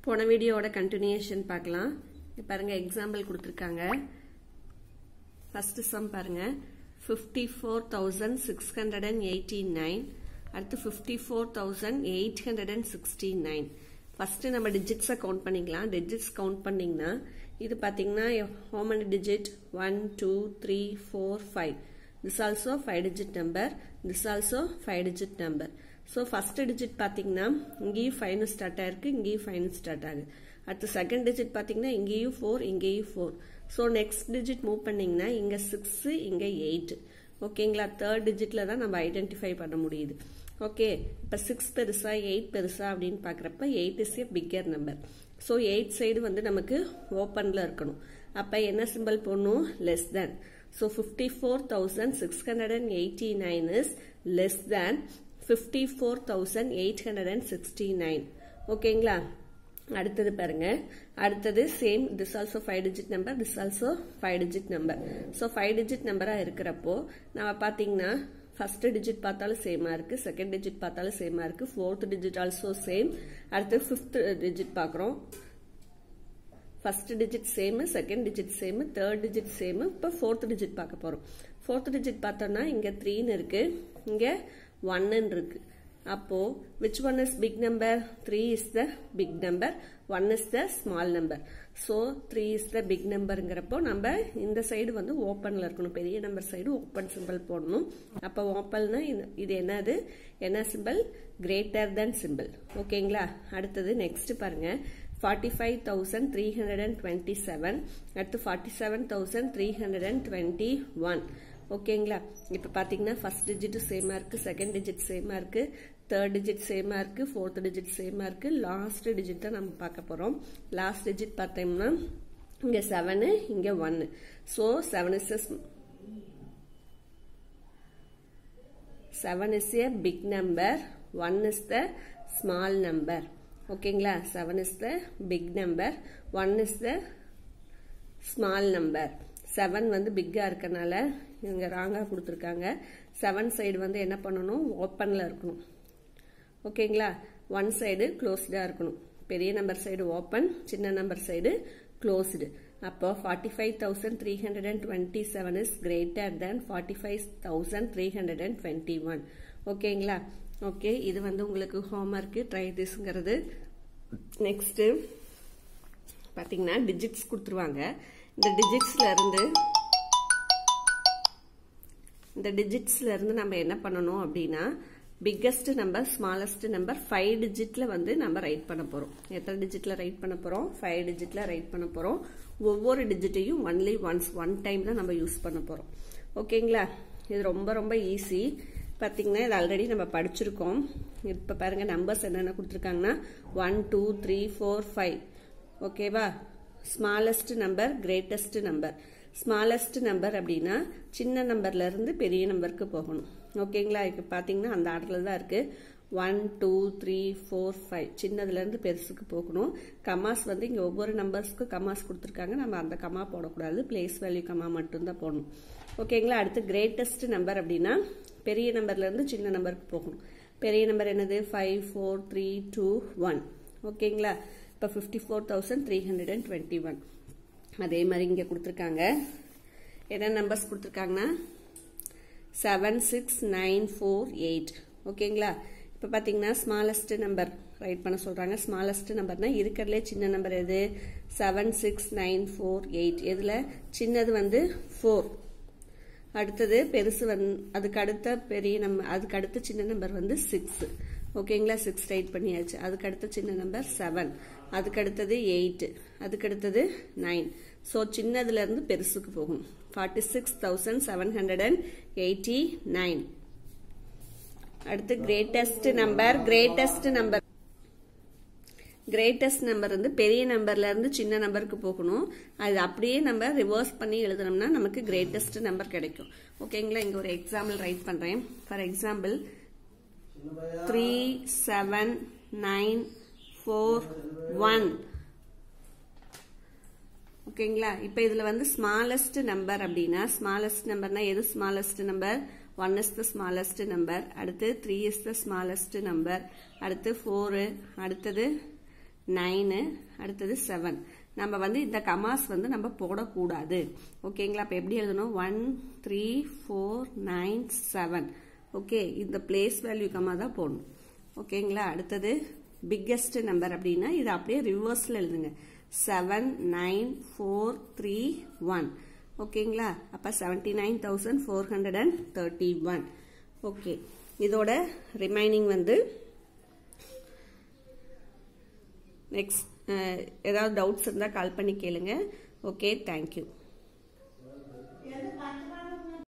போன வீடியோவோட கண்டினியூஷன் பார்க்கலாம் இங்க பாருங்க எக்ஸாம்பிள் கொடுத்துருக்காங்க ஃபர்ஸ்ட் சம் பாருங்க fifty four thousand six hundred and eighty nine அடுத்து fifty four thousand eight hundred and sixty nine first நம்ம டிஜிட்ஸை கவுண்ட் பண்ணிக்கலாம் டிஜிட்ஸ் கவுண்ட் பண்ணிங்கன்னா இது பார்த்தீங்கன்னா how many digit one two three four five this also 5 digit number this also 5 digit number so first digit பாத்தீங்கன்னா இங்கேயும் 5 start ஆயிருக்கு இங்கேயும் 5 ஸ்டார்ட் ஆகுது அடுத்து செகண்ட் டிஜிட் பாத்தீங்கன்னா இங்கேயும் 4 இங்கேயும் 4 ஸோ நெக்ஸ்ட் டிஜிட் மூவ் பண்ணீங்கன்னா இங்க 6 இங்க 8 ஓகேங்களா தேர்ட் டிஜிட்ல தான் நம்ம ஐடென்டிஃபை பண்ண முடியுது ஓகே இப்போ சிக்ஸ் பெருசா எயிட் பெருசா அப்படின்னு பார்க்குறப்ப eight is a bigger number so eight side வந்து நமக்கு ஓப்பனில் இருக்கணும் அப்போ என்ன சிம்பிள் போடணும் less than So 54,689 is less than 54,869. ஓகேங்களா அடுத்தது பாருங்க அடுத்தது same this also five digit number this also five digit number so five digit நம்பரா இருக்கிறப்போ நம்ம பார்த்தீங்கன்னா ஃபர்ஸ்ட் டிஜிட் பார்த்தாலும் சேமா இருக்கு செகண்ட் டிஜிட் பார்த்தாலும் சேமா இருக்கு ஃபோர்த் டிஜிட் ஆல்சோ சேம் அடுத்து ஃபிஃப்த் டிஜிட் பார்க்குறோம் first digit same second digit same third digit same இப்போ ஃபோர்த் டிஜிட் பார்க்க போறோம் ஃபோர்த் டிஜிட் பார்த்தோம்னா இங்க த்ரீன்னு இருக்கு இங்க ஒன்னு இருக்கு அப்போ which one is big number three is the big number one is the small number so three is the big நம்பருங்கிறப்போ நம்ம இந்த சைடு வந்து ஓப்பனில் இருக்கணும் பெரிய நம்பர் சைடு ஓப்பன் சிம்பிள் போடணும் அப்போ ஓப்பன்னா இது என்னது என்ன சிம்பிள் கிரேட்டர் தென் சிம்பிள் ஓகேங்களா அடுத்தது நெக்ஸ்ட் பாருங்க 45,327 அடுத்து 47,321 ஓகேங்களா இப்போ பார்த்தீங்கன்னா ஃபர்ஸ்ட் டிஜிட் சேமா இருக்கு செகண்ட் டிஜிட் சேமா இருக்கு தேர்ட் டிஜிட் சேமா இருக்கு ஃபோர்த் டிஜிட் சேமா இருக்கு லாஸ்ட் டிஜிட் தான் நம்ம பார்க்க போறோம் லாஸ்ட் டிஜிட் பார்த்தோம்னா இங்க செவனு இங்க ஒன்னு so seven is seven is a big number one is the small number ஓகேங்களா seven is the big number one is the small number seven வந்து பிக்கா இருக்கனால இவங்க ராங்கா கொடுத்துருக்காங்க செவன் சைடு வந்து என்ன பண்ணணும் ஓப்பன்ல இருக்கணும் ஓகேங்களா ஒன் சைடு க்ளோஸ்டா இருக்கணும் பெரிய நம்பர் சைடு ஓப்பன் சின்ன நம்பர் சைடு க்ளோஸ்டு அப்போ forty five thousand three hundred and twenty seven is greater than forty five thousand three hundred and twenty one ஓகேங்களா ஓகே இது வந்து உங்களுக்கு ஹோம்ஒர்க்கு ட்ரை திஸ்ங்கிறது நெக்ஸ்ட் பாத்தீங்கன்னா டிஜிட்ஸ் கொடுத்துருவாங்க இந்த டிஜிட்ஸ்ல இருந்து இந்த டிஜிட்ஸ்ல இருந்து நம்ம என்ன பண்ணணும் அப்படின்னா biggest number smallest number five டிஜிட்ல வந்து நம்ம ரைட் பண்ண போறோம் எத்தனை டிஜிட்ல ரைட் பண்ண போறோம் ஃபைவ் டிஜிட்ல ரைட் பண்ண போறோம் ஒவ்வொரு டிஜிட்டையும் ஒன்லி ஒன்ஸ் ஒன் டைம் தான் நம்ம யூஸ் பண்ண போறோம் ஓகேங்களா இது ரொம்ப ரொம்ப ஈஸி பார்த்தீங்கன்னா இது ஆல்ரெடி நம்ம படிச்சிருக்கோம் இப்போ பாருங்க நம்பர்ஸ் என்னென்ன கொடுத்துருக்காங்கன்னா one two three four five ஓகேவா smallest number greatest number smallest number அப்படின்னா சின்ன நம்பர்ல இருந்து பெரிய நம்பருக்கு போகணும் ஓகேங்களா இப்போ பார்த்தீங்கன்னா அந்த ஆர்டரில் தான் இருக்கு one two three four five சின்னதுல இருந்து பெருசுக்கு போகணும் கமாஸ் வந்து இங்கே ஒவ்வொரு நம்பர்ஸ்க்கும் கமாஸ் கொடுத்துருக்காங்க நம்ம அந்த கமா போடக்கூடாது பிளேஸ் வேல்யூ கமா மட்டும்தான் போடணும் ஓகேங்களா அடுத்து கிரேட்டஸ்ட் நம்பர் அப்படின்னா பெரிய நம்பர்ல இருந்து சின்ன நம்பருக்கு போகணும் பெரிய நம்பர் என்னது five four three two one ஓகேங்களா இப்போ fifty four thousand three hundred and twenty one அதே மாதிரி இங்கே கொடுத்துருக்காங்க என்ன நம்பர்ஸ் கொடுத்துருக்காங்கன்னா seven six nine four eight ஓகேங்களா இப்போ பார்த்தீங்கன்னா ஸ்மாலஸ்ட் நம்பர் ரைட் பண்ண சொல்கிறாங்க ஸ்மாலஸ்ட் நம்பர்னா இருக்கிறதுலே சின்ன நம்பர் எது seven six nine four eight இதில் சின்னது வந்து ஃபோர் அடுத்தது பெருசு வந் அதுக்கு அடுத்த பெரிய நம்பர் அதுக்கு அடுத்த சின்ன நம்பர் வந்து சிக்ஸ் ஓகேங்களா சிக்ஸ் ரைட் பண்ணியாச்சு அதுக்கு அடுத்த சின்ன நம்பர் செவன் அதுக்கு அடுத்தது எயிட் அதுக்கு அடுத்தது நைன் ஸோ சின்னதுல இருந்து பெருசுக்கு போகும் forty six thousand seven hundred and eighty nine அடுத்து greatest number greatest number greatest number வந்து பெரிய நம்பர்ல இருந்து சின்ன நம்பருக்கு போகணும் அது அப்படியே நம்ம ரிவர்ஸ் பண்ணி எழுதணும்னா நமக்கு கிரேட்டஸ்ட் நம்பர் கிடைக்கும் ஓகேங்களா இங்க ஒரு எக்ஸாம்பிள் ரைட் பண்றேன் for example three seven nine four one ஓகேங்களா இப்போ இதுல வந்து ஸ்மாலஸ்ட் நம்பர் அப்படின்னா ஸ்மாலஸ்ட் நம்பர்னா எது smallest number one is the smallest number அடுத்து three is the smallest number அடுத்து ஃபோரு அடுத்தது நைனு அடுத்தது செவன் நம்ம வந்து இந்த கமாஸ் வந்து நம்ம போடக்கூடாது ஓகேங்களா அப்போ எப்படி எழுதணும் one three four nine seven okay இந்த பிளேஸ் வேல்யூ கமா தான் போடணும் ஓகேங்களா அடுத்தது பிக்கெஸ்ட் நம்பர் அப்படின்னா இது அப்படியே ரிவர்ஸில் எழுதுங்க seven nine four three one ஓகேங்களா அப்போ seventy nine thousand four hundred and thirty one okay இதோட ரிமைனிங் வந்து நெக்ஸ்ட் ஏதாவது டவுட்ஸ் இருந்தால் கால் பண்ணி கேளுங்க ஓகே தேங்க்யூ